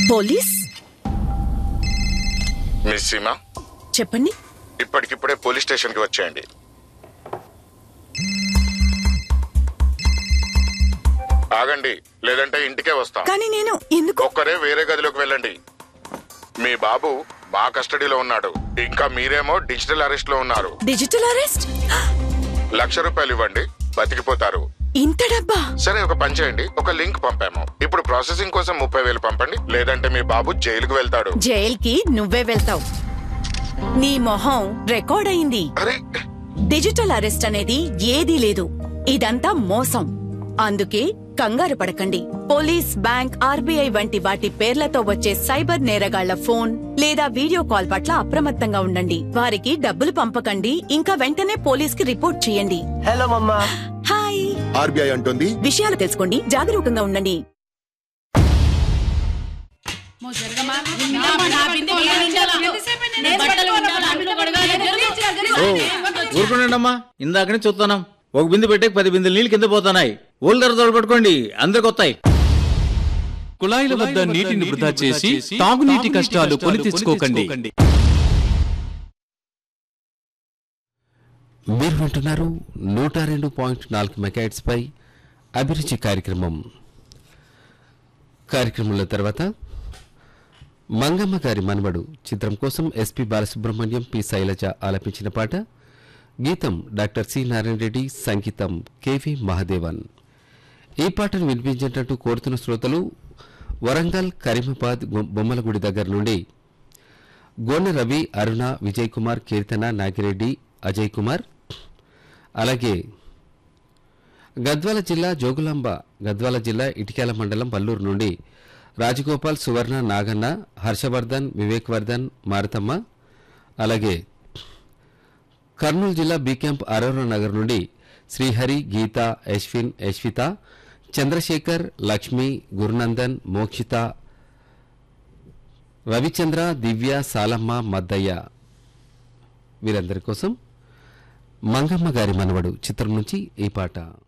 police miss Seema చెప్పండి ఇప్పటికిప్పుడే police station కి వచ్చేయండి ఆగండి లేదంటే ఇంటికే వస్తాం కానీ నేను ఎందుకు ఒక్కరే వేరే గదిలోకి వెళ్ళండి మీ బాబు మా కస్టడీలో ఉన్నాడు ఇంకా మీరేమో డిజిటల్ అరెస్ట్ లో ఉన్నారు డిజిటల్ అరెస్ట్ లక్ష రూపాయలు ఇవ్వండి బతికిపోతారు ఇంత డబ్బా సరే ఒక పని చేయండి ఒక లింక్ పంపాము ఇప్పుడు ప్రాసెసింగ్ కోసం ముప్పై వేలు పంపండి లేదంటే మీ బాబు జైలుకు వెళ్తాడు జైల్కి నువ్వే వెళ్తావు నీ మొహం రికార్డ్ అయింది అరే డిజిటల్ అరెస్ట్ అనేది ఏదీ లేదు ఇదంతా మోసం అందుకే కంగారు పడకండి పోలీస్ బ్యాంక్ ఆర్బీఐ వంటి వాటి పేర్లతో వచ్చే సైబర్ నేరగాళ్ల ఫోన్ లేదా వీడియో కాల్ పట్ల అప్రమత్తంగా ఉండండి వారికి డబ్బులు పంపకండి ఇంకా వెంటనే పోలీస్ కి రిపోర్ట్ చేయండి హలో మమ్మా హాయ్ ఆర్బీఐ అంటుంది విషయాలు తెలుసుకోండి జాగరూకంగా ఉండండి ఓ ఊరుకోండమ్మా ఇందాక నుంచి చూస్తున్నాం ఒక బిందె పెట్టే పది బిందెలు నీళ్ళు కింద పోతున్నాయి ఓల్డర్ తోడు పట్టుకోండి అందరికి వస్తాయి కుళాయిల వద్ద నీటిని వృధా చేసి తాగునీటి కష్టాలు కొని తెచ్చుకోకండి మీరు వింటున్నారు నూట రెండు పాయింట్ నాలుగు మెగాయిట్స్ పై అభిరుచి కార్యక్రమం కార్యక్రమంలో తర్వాత మంగమ్మ గారి మనవడు చిత్రం కోసం ఎస్పి బాలసుబ్రహ్మణ్యం పి శైలజ ఆలపించిన పాట గీతం డాక్టర్ సి నారాయణ రెడ్డి సంగీతం కెవి మహాదేవన్ ఈ పాటను వినిపించేటట్టు కోరుతున్న శ్రోతలు వరంగల్ కరీమాబాద్ గొ- బొమ్మలగుడి దగ్గర నుండి గోనె రవి అరుణ విజయ్ కుమార్ కీర్తన నాగిరెడ్డి అజయ్ కుమార్ అలాగే గద్వాల జిల్లా జోగులాంబ గద్వాల జిల్లా ఇటిక్యాల మండలం పల్లూరు నుండి రాజగోపాల్ సువర్ణ నాగన్న హర్షవర్ధన్ వివేక్ వర్ధన్ మారతమ్మ అలాగే కర్నూలు జిల్లా బి క్యాంప్ అరోరా నగర్ నుండి శ్రీహరి గీత యశ్విన్ యశ్విత చంద్రశేఖర్ లక్ష్మి గురునందన్ మోక్షిత రవిచంద్ర దివ్య సాలమ్మ మద్దయ్య వీరందరి కోసం మంగమ్మ గారి మనవడు చిత్రం నుంచి ఈ పాట